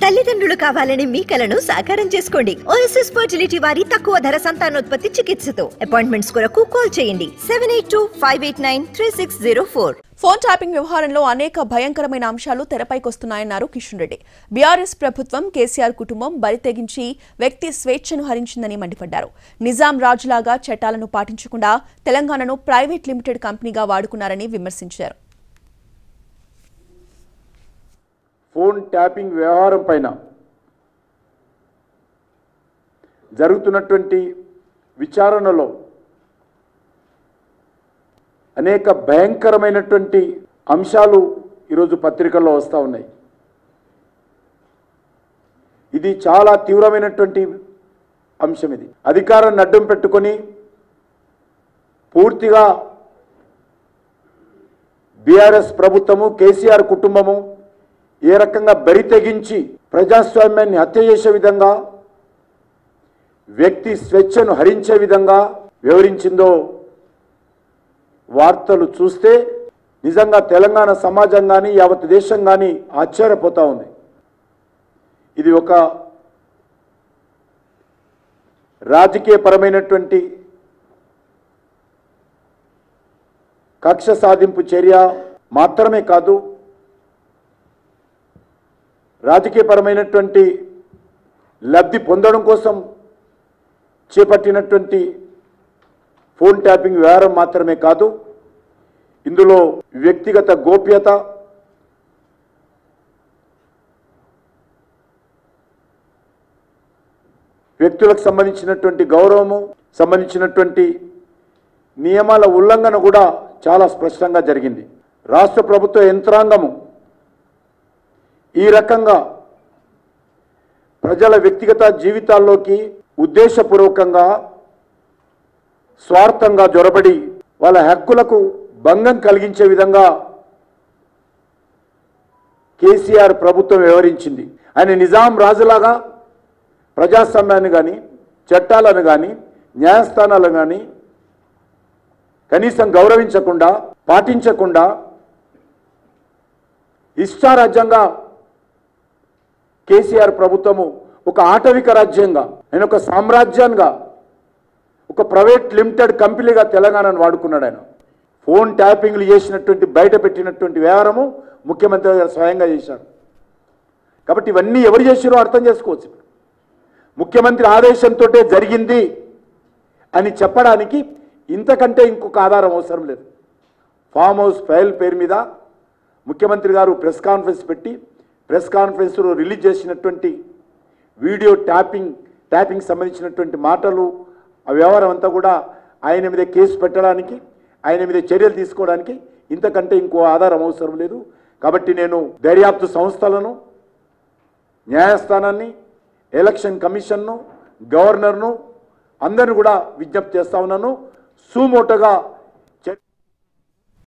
తల్లిదండ్రులు కావాలని మీ కలను సాకారం చేసుకోండి ఓఎస్ఎస్ ఫర్టిలిటీ వారి తక్కువ ధర సంతానోత్పత్తి చికిత్సతో అపాయింట్మెంట్స్ కొరకు కాల్ చేయండి seven eight two five eight nine three six zero four phone tapping వ్యవహారంలో అనేక భయంకరమైన అంశాలు తెరపైకొస్తున్నాయన్నారు కిషన్ రెడ్డి బీఆర్ఎస్ ప్రభుత్వం కేసీఆర్ కుటుంబం బరితెగించి వ్యక్తి స్వేచ్ఛను హరించిందని మండిపడ్డారు నిజాం రాజులాగా చట్టాలను పాటించకుండా తెలంగాణను ప్రైవేట్ లిమిటెడ్ కంపెనీగా వాడుకున్నారని విమర్శించారు ఫోన్ ట్యాపింగ్ వ్యవహారం పైన జరుగుతున్నటువంటి విచారణలో అనేక భయంకరమైనటువంటి అంశాలు ఈరోజు పత్రికల్లో వస్తూ ఉన్నాయి ఇది చాలా తీవ్రమైనటువంటి అంశం ఇది అధికారాన్ని అడ్డం పెట్టుకొని పూర్తిగా బీఆర్ఎస్ ప్రభుత్వము కేసీఆర్ కుటుంబము ఏ రకంగా బరి తెగించి ప్రజాస్వామ్యాన్ని హత్య చేసే విధంగా వ్యక్తి స్వేచ్ఛను హరించే విధంగా వివరించిందో వార్తలు చూస్తే నిజంగా తెలంగాణ సమాజం కానీ యావత్ దేశం కానీ ఆశ్చర్యపోతా ఉంది ఇది ఒక రాజకీయపరమైనటువంటి కక్ష సాధింపు చర్య మాత్రమే కాదు రాజకీయపరమైనటువంటి లబ్ధి పొందడం కోసం చేపట్టినటువంటి ఫోన్ ట్యాపింగ్ వ్యవహారం మాత్రమే కాదు ఇందులో వ్యక్తిగత గోప్యత వ్యక్తులకు సంబంధించినటువంటి గౌరవము సంబంధించినటువంటి నియమాల ఉల్లంఘన కూడా చాలా స్పష్టంగా జరిగింది రాష్ట్ర ప్రభుత్వ యంత్రాంగము ఈ రకంగా ప్రజల వ్యక్తిగత జీవితాల్లోకి ఉద్దేశపూర్వకంగా స్వార్థంగా జొరబడి వాళ్ళ హక్కులకు భంగం కలిగించే విధంగా కేసీఆర్ ప్రభుత్వం వ్యవహరించింది ఆయన నిజాం రాజులాగా ప్రజాస్వామ్యాన్ని కానీ చట్టాలను కానీ న్యాయస్థానాలను కానీ కనీసం గౌరవించకుండా పాటించకుండా ఇష్టారాజ్యంగా కేసీఆర్ ప్రభుత్వము ఒక ఆటవిక రాజ్యంగా ఆయన ఒక సామ్రాజ్యంగా ఒక ప్రైవేట్ లిమిటెడ్ కంపెనీగా తెలంగాణను వాడుకున్నాడు ఆయన ఫోన్ ట్యాపింగ్లు చేసినటువంటి బయట పెట్టినటువంటి వ్యవహారము ముఖ్యమంత్రి గారు స్వయంగా చేశారు కాబట్టి ఇవన్నీ ఎవరు చేసారో అర్థం చేసుకోవచ్చు ముఖ్యమంత్రి ఆదేశంతో జరిగింది అని చెప్పడానికి ఇంతకంటే ఇంకొక ఆధారం అవసరం లేదు ఫామ్ హౌస్ ఫైల్ పేరు మీద ముఖ్యమంత్రి గారు ప్రెస్ కాన్ఫరెన్స్ పెట్టి ప్రెస్ కాన్ఫరెన్స్లో రిలీజ్ చేసినటువంటి వీడియో ట్యాపింగ్ ట్యాపింగ్ సంబంధించినటువంటి మాటలు ఆ వ్యవహారం అంతా కూడా ఆయన మీద కేసు పెట్టడానికి ఆయన మీద చర్యలు తీసుకోవడానికి ఇంతకంటే ఇంకో ఆధారం అవసరం లేదు కాబట్టి నేను దర్యాప్తు సంస్థలను న్యాయస్థానాన్ని ఎలక్షన్ కమిషన్ను గవర్నర్ను అందరిని కూడా విజ్ఞప్తి చేస్తా ఉన్నాను సుమోటగా